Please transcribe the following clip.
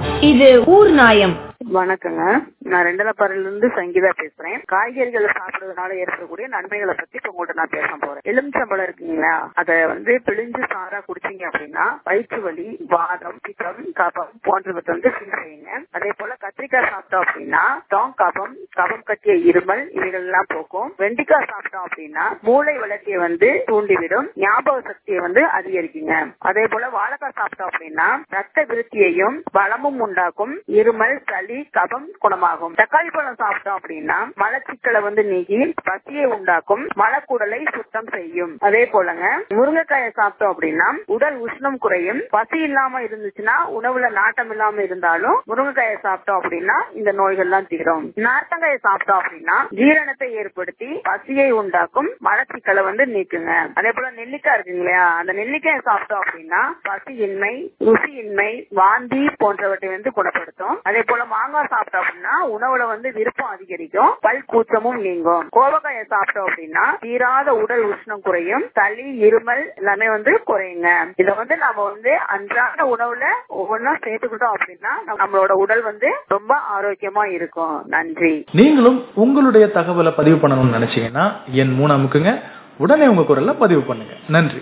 இது ஊர் நாயம் வணக்கங்க நான் ரெண்டலப்பாறையில இருந்து சங்கீதா பேசுறேன் காய்கறிகளை சாப்பிடுறதுனால ஏற்படக்கூடிய நன்மைகளை பத்தி இப்ப உங்கள்ட்ட நான் பேச போறேன் எலுமிச்சம்பழம் இருக்குங்களா அத வந்து பிழிஞ்சு சாரா குடிச்சீங்க அப்படின்னா வயிற்று வலி வாதம் பித்தம் கபம் போன்றவற்றை வந்து சீர் செய்யுங்க அதே போல கத்திரிக்காய் சாப்பிட்டோம் அப்படின்னா டாங் கபம் கபம் கட்டிய இருமல் இவைகள் எல்லாம் போக்கும் வெண்டிக்காய் சாப்பிட்டோம் அப்படின்னா மூளை வளர்ச்சியை வந்து தூண்டிவிடும் ஞாபக சக்தியை வந்து அதிகரிக்குங்க அதே போல வாழைக்காய் சாப்பிட்டோம் அப்படின்னா ரத்த விருத்தியையும் பலமும் உண்டாக்கும் இருமல் சளி கபம் குணமாகும் தக்காளி பழம் சாப்பிட்டோம் அப்படின்னா மலச்சிக்கலை வந்து நீக்கி பசியை உண்டாக்கும் மலக்குடலை சுத்தம் செய்யும் அதே போலங்க முருங்கைக்காயை சாப்பிட்டோம் அப்படின்னா உடல் உஷ்ணம் குறையும் பசி இல்லாம இருந்துச்சுன்னா உணவுல நாட்டம் இல்லாம இருந்தாலும் முருங்கைக்காயை சாப்பிட்டோம் அப்படின்னா இந்த நோய்கள்லாம் தீரும் நார்த்தங்காயை சாப்பிட்டோம் அப்படின்னா ஜீரணத்தை ஏற்படுத்தி பசியை உண்டாக்கும் மலச்சிக்கலை வந்து நீக்குங்க அதே போல நெல்லிக்காய் இருக்குங்க இல்லையா அந்த நெல்லிக்காயை சாப்பிட்டோம் அப்படின்னா பசியின்மை ருசியின்மை வாந்தி போன்றவற்றை வந்து குணப்படுத்தும் அதே போல மாங்காய் சாப்பிட்டோம் அப்படின்னா உணவுல வந்து விருப்பம் அதிகரிக்கும் பல் கூச்சமும் நீங்கும் கோவக்காயை சாப்பிட்டோம் அப்படின்னா தீராத உடல் உஷ்ணம் குறையும் சளி இருமல் எல்லாமே வந்து குறையுங்க இத வந்து நம்ம வந்து அன்றாட உணவுல ஒவ்வொன்றா சேர்த்துக்கிட்டோம் அப்படின்னா நம்மளோட உடல் வந்து ரொம்ப ஆரோக்கியமா இருக்கும் நன்றி நீங்களும் உங்களுடைய தகவலை பதிவு பண்ணணும்னு நினைச்சீங்கன்னா என் மூணு அமுக்குங்க உடனே உங்க குரல்ல பதிவு பண்ணுங்க நன்றி